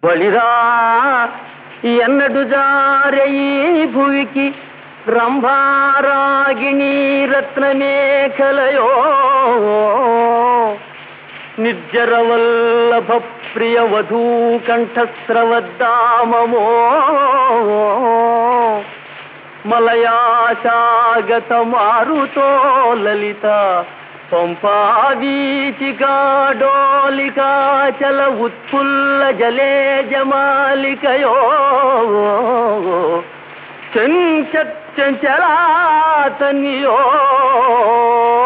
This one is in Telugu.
వళిరా ఎన్నడు జారే ఈ భువికి రంభారాగిణి రత్నమేఖలయో నిర్జరవల్లభ ప్రియ వధూ కంఠస్రవద్దామమో మలయాశాగత మారుతో లలిత పంపావీచికా డోలికా చల ఉత్ఫుల్ల జలే జమాలికయో చెంచలాతనియో